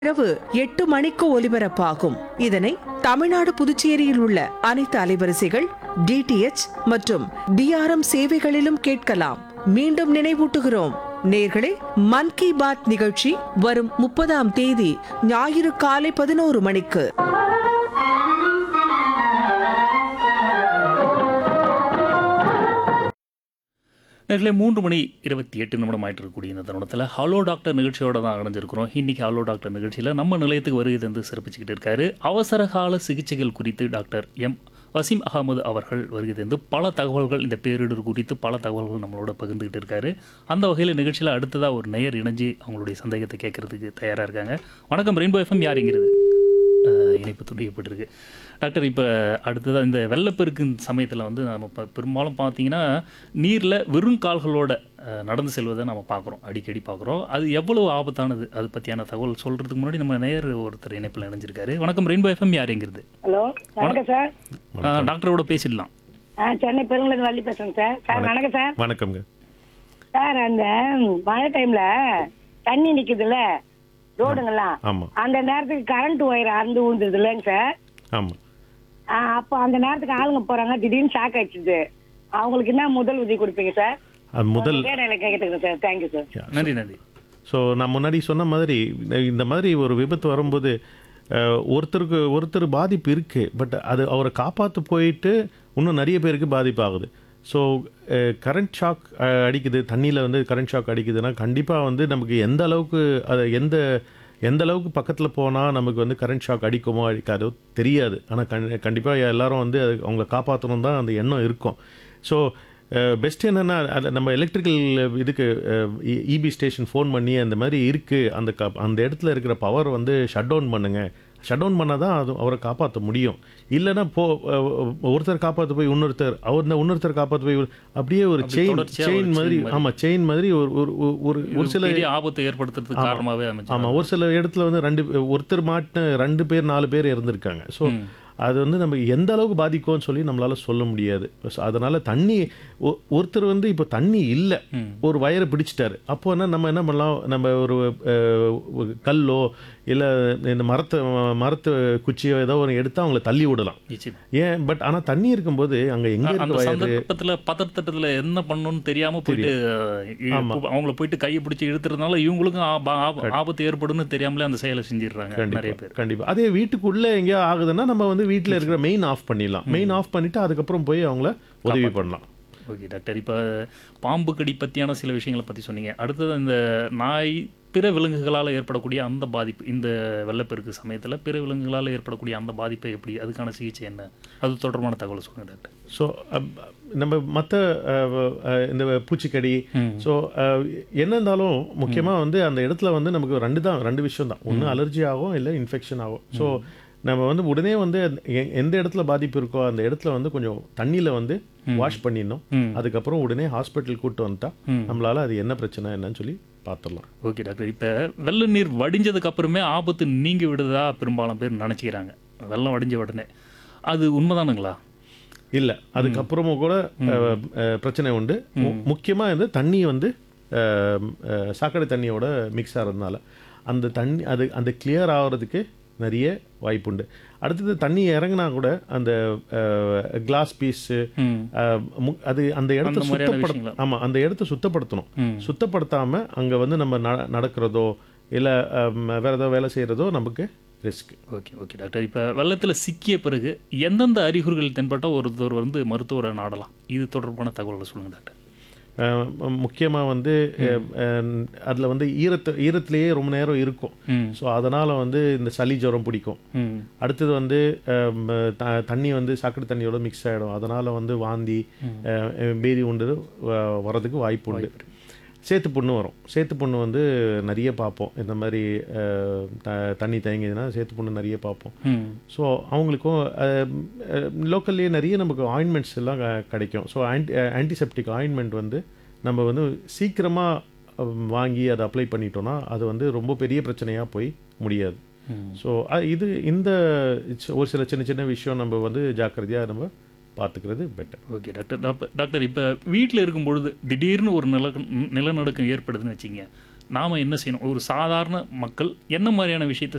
இரவு எட்டு மணிக்கு ஒலிபரப்பாகும் இதனை தமிழ்நாடு புதுச்சேரியில் உள்ள அனைத்து அலைவரிசைகள் டிடிஎச் மற்றும் டிஆர்எம் சேவைகளிலும் கேட்கலாம் மீண்டும் நினைவூட்டுகிறோம் நேர்களே மன் கி பாத் நிகழ்ச்சி வரும் முப்பதாம் தேதி ஞாயிறு காலை பதினோரு மணிக்கு நேரில் மூன்று மணி இருபத்தி எட்டு நிமிடம் ஆயிட்டு இருக்கக்கூடிய இந்த தருணத்தில் ஹலோ டாக்டர் நிகழ்ச்சியோட தான் அடைஞ்சிருக்கிறோம் இன்னைக்கு ஹலோ டாக்டர் நிகழ்ச்சியில் நம்ம நிலையத்துக்கு வருகை தந்து சிறப்பிச்சுக்கிட்டு இருக்காரு அவசர கால சிகிச்சைகள் குறித்து டாக்டர் எம் வசீம் அகமது அவர்கள் வருகை தந்து பல தகவல்கள் இந்த பேரிடர் குறித்து பல தகவல்கள் நம்மளோட பகிர்ந்துக்கிட்டு இருக்காரு அந்த வகையில் நிகழ்ச்சியில் அடுத்ததாக ஒரு நேயர் இணைஞ்சு அவங்களுடைய சந்தேகத்தை கேட்கறதுக்கு தயாராக இருக்காங்க வணக்கம் ரெயின்போ எஃப்எம் யாருங்கிறது அஹ், இணைப்பு துண்டிக்கப்பட்டிருக்கு டாக்டர் இப்போ அடுத்ததாக இந்த வெள்ளப்பெருக்கு சமயத்தில் வந்து நம்ம இப்போ பெரும்பாலும் பார்த்தீங்கன்னா நீரில் வெறும் கால்களோட அஹ், நடந்து செல்வதை நம்ம பார்க்குறோம் அடிக்கடி பார்க்குறோம் அது எவ்வளவு ஆபத்தானது அது பற்றியான தகவல் சொல்கிறதுக்கு முன்னாடி நம்ம நேயர் ஒருத்தர் இணைப்பில் இணைஞ்சிருக்காரு வணக்கம் ரெயின்போ எஃப்எம் யாருங்கிறது ஹலோ வணக்கம் சார் அஹ், டாக்டரோட பேசிடலாம் ஆ சென்னை பெருங்குளத்து வள்ளி பேசுறேன் சார் சார் வணக்கம் சார் வணக்கம்ங்க சார் அந்த மழை டைம்ல தண்ணி நிக்குதுல்ல ரோடுங்கெல்லாம் ஆமா அந்த நேரத்துக்கு கரண்ட் ஒயர் அறுந்து விழுந்தது இல்லைங்க சார் ஆமா ஆ, அப்போ அந்த நேரத்துக்கு ஆளுங்க போறாங்க திடீர்னு ஷாக் ஆயிடுச்சு அவங்களுக்கு என்ன முதல் உதவி கொடுப்பீங்க சார் அது முதல் கேடையில கேட்டுக்கிறேன் சார் தேங்க்யூ சார் நன்றி நன்றி ஸோ நான் முன்னாடி சொன்ன மாதிரி இந்த- இந்த மாதிரி ஒரு விபத்து வரும்போது அஹ், ஒருத்தருக்கு ஒருத்தர் பாதிப்பு இருக்கு பட் அது அவரை காப்பாற்ற போயிட்டு இன்னும் நிறைய பேருக்கு பாதிப்பு ஆகுது ஸோ கரண்ட் ஷாக் அடிக்குது தண்ணியில் வந்து கரண்ட் ஷாக் அடிக்குதுன்னா கண்டிப்பாக வந்து நமக்கு எந்த அளவுக்கு அது எந்த எந்த அளவுக்கு பக்கத்தில் போனால் நமக்கு வந்து கரண்ட் ஷாக் அடிக்குமோ அடிக்காதோ தெரியாது ஆனால் கண் கண்டிப்பாக எல்லாரும் வந்து அது அவங்கள காப்பாற்றணும் தான் அந்த எண்ணம் இருக்கும் ஸோ பெஸ்ட் என்னென்னா அது நம்ம எலக்ட்ரிக்கல் இதுக்கு இபி ஸ்டேஷன் ஃபோன் பண்ணி அந்த மாதிரி இருக்குது அந்த க அந்த இடத்துல இருக்கிற பவர் வந்து ஷட் டவுன் பண்ணுங்க ஷட் டவுன் பண்ணால் தான் அது அவரை காப்பாற்ற முடியும் இல்லைன்னா போ அஹ், ஒருத்தர் காப்பாற்ற போய் இன்னொருத்தர் அவர் இந்த இன்னொருத்தர் காப்பாற்ற போய் ஒரு- அப்படியே ஒரு அப்படி செயின் தொடர்ச்சியா ஒரு செயின் chain மாதிரி மாதிரி. ஆமாம் செயின் மாதிரி ஒரு ஒரு ஒரு- ஒரு ஒரு சில பெரிய ஆபத்தை ஏற்படுத்துறதுக்கு காரணமாகவே அமைச்சு ஆமாம் ஒரு சில இடத்துல வந்து ரெண்டு ஒருத்தர் மாட்டின ரெண்டு பேர் நாலு பேர் இறந்துருக்காங்க ஸோ அது வந்து நம்ம எந்த அளவுக்கு பாதிக்கும்னு சொல்லி நம்மளால சொல்ல முடியாது So, அதனால தண்ணி ஒ- ஒருத்தர் வந்து இப்போ தண்ணி இல்லை ஒரு வயரை பிடிச்சிட்டாரு அப்போ என்ன நம்ம என்ன பண்ணலாம் நம்ம ஒரு அஹ், ஒரு கல்லோ இல்லை இந்த மரத்தை மரத்து குச்சியோ ஏதோ ஒரு எடுத்து அவங்கள தள்ளி விடலாம் நிச்சயம் ஏன் பட் ஆனால் தண்ணி இருக்கும்போது அங்கே எங்கே அந்த இருக்க வயர் சந்தர்ப்பத்துல பதட்டத்துல என்ன பண்ணணும்னு தெரியாம போயிட்டு இ- அவங்கள போயிட்டு கையை பிடிச்சி இழுத்துறதுனால இவங்களுக்கும் ஆப- ஆப- ஆபத்து ஏற்படும்னு தெரியாமலே அந்த செயலை செஞ்சிடுறாங்க நிறைய கண்டிப்பா பேர் கண்டிப்பா அதே வீட்டுக்குள்ள எங்கேயோ ஆகுதுன்னா நம்ம வந்து வீட்டில் இருக்கிற மெயின் ஆஃப் பண்ணிடலாம் மெயின் ஆஃப் பண்ணிட்டு அதுக்கப்புறம் போய் அவங்கள உதவி பண்ணலாம் ஓகே டாக்டர் இப்போ பாம்பு கடி பற்றியான சில விஷயங்களை பற்றி சொன்னீங்க அடுத்தது இந்த நாய் பிற விலங்குகளால் ஏற்படக்கூடிய அந்த பாதிப்பு இந்த வெள்ளப்பெருக்கு சமயத்தில் பிற விலங்குகளால் ஏற்படக்கூடிய அந்த பாதிப்பை எப்படி அதுக்கான சிகிச்சை என்ன அது தொடர்பான தகவல் சொல்லுங்க டாக்டர் ஸோ நம்ம மற்ற இந்த பூச்சிக்கடி ஸோ என்ன இருந்தாலும் முக்கியமாக வந்து அந்த இடத்துல வந்து நமக்கு ரெண்டு தான் ரெண்டு விஷயம் தான் ஒன்று அலர்ஜி ஆகும் இல்லை இன்ஃபெக்ஷன் ஆகும் ஸோ நம்ம வந்து உடனே வந்து அந்த- எ- எந்த இடத்துல பாதிப்பு இருக்கோ அந்த இடத்துல வந்து கொஞ்சம் தண்ணியில் வந்து வாஷ் பண்ணிடணும் அதுக்கப்புறம் உடனே ஹாஸ்பிட்டல் கூட்டு வந்துட்டா நம்மளால அது என்ன பிரச்சனை என்னன்னு சொல்லி பார்த்துடலாம் ஓகே டாக்டர் இப்போ வெள்ள நீர் வடிஞ்சதுக்கு அப்புறமே ஆபத்து நீங்கி விடுதா பெரும்பாலும் பேர் நினச்சிக்கிறாங்க வெள்ளம் வடிஞ்ச உடனே அது உண்மைதானுங்களா இல்லை அதுக்கப்புறமும் கூட அஹ், அஹ், பிரச்சனை உண்டு மு- முக்கியமா வந்து தண்ணி வந்து அஹ், அஹ், சாக்கடை தண்ணியோட மிக்ஸ் ஆகிறதுனால அந்த தண்ணி அது அந்த கிளியர் ஆகிறதுக்கு நிறைய வாய்ப்புண்டு அடுத்தது தண்ணி இறங்கினா கூட அந்த கிளாஸ் பீஸு அது அந்த இடத்த அந்த மாதிரியான சுத்தப்பட விஷயங்களா? ஆமா அந்த இடத்த சுத்தப்படுத்தணும் சுத்தப்படுத்தாம அங்க வந்து நம்ம ந- நடக்கிறதோ இல்லை வேற ஏதோ வேலை செய்யறதோ நமக்கு ரிஸ்க் ஓகே ஓகே டாக்டர் இப்போ வெள்ளத்தில் சிக்கிய பிறகு எந்தெந்த அறிகுறிகள் தென்பட்டால் ஒருத்தர் வந்து மருத்துவரை நாடலாம் இது தொடர்பான தகவல்களை சொல்லுங்கள் டாக்டர் முக்கியமாக வந்து அதில் வந்து ஈரத்து ஈரத்திலேயே ரொம்ப நேரம் இருக்கும் ம் ஸோ அதனால் வந்து இந்த சளி ஜுரம் பிடிக்கும் ம் அடுத்தது வந்து அம், த- தண்ணி வந்து சாக்கடை தண்ணியோட மிக்ஸ் ஆகிடும் அதனால் வந்து வாந்தி அஹ், பேதி உண்டு வ- வரதுக்கு வாய்ப்பு உண்டு சேத்து புண்ணு வரும் சேத்து புண்ணு வந்து நிறைய பார்ப்போம் இந்த மாதிரி அஹ், த- தண்ணி தேங்கிதுன்னா சேத்து புண்ணு நிறைய பார்ப்போம் ம் ஸோ அவங்களுக்கும் லோக்கல்லேயே நிறைய நமக்கு ஆயின்மெண்ட்ஸ் எல்லாம் க- கிடைக்கும் ஸோ ஆன்டி ஆன்டிசெப்டிக் ஆயின்மெண்ட் வந்து நம்ம வந்து சீக்கிரமாக வாங்கி அதை அப்ளை பண்ணிட்டோம்னா அது வந்து ரொம்ப பெரிய பிரச்சனையாக போய் முடியாது ஸோ இது இந்த சி- ஒரு சில சின்ன சின்ன விஷயம் நம்ம வந்து ஜாக்கிரதையாக நம்ம பார்த்துக்கிறது better okay doctor doctor doctor இப்போ வீட்டில் இருக்கும் பொழுது திடீர்னு ஒரு நில நிலநடுக்கம் ஏற்படுதுன்னு வச்சிங்க நாம் என்ன செய்யணும் ஒரு சாதாரண மக்கள் என்ன மாதிரியான விஷயத்தை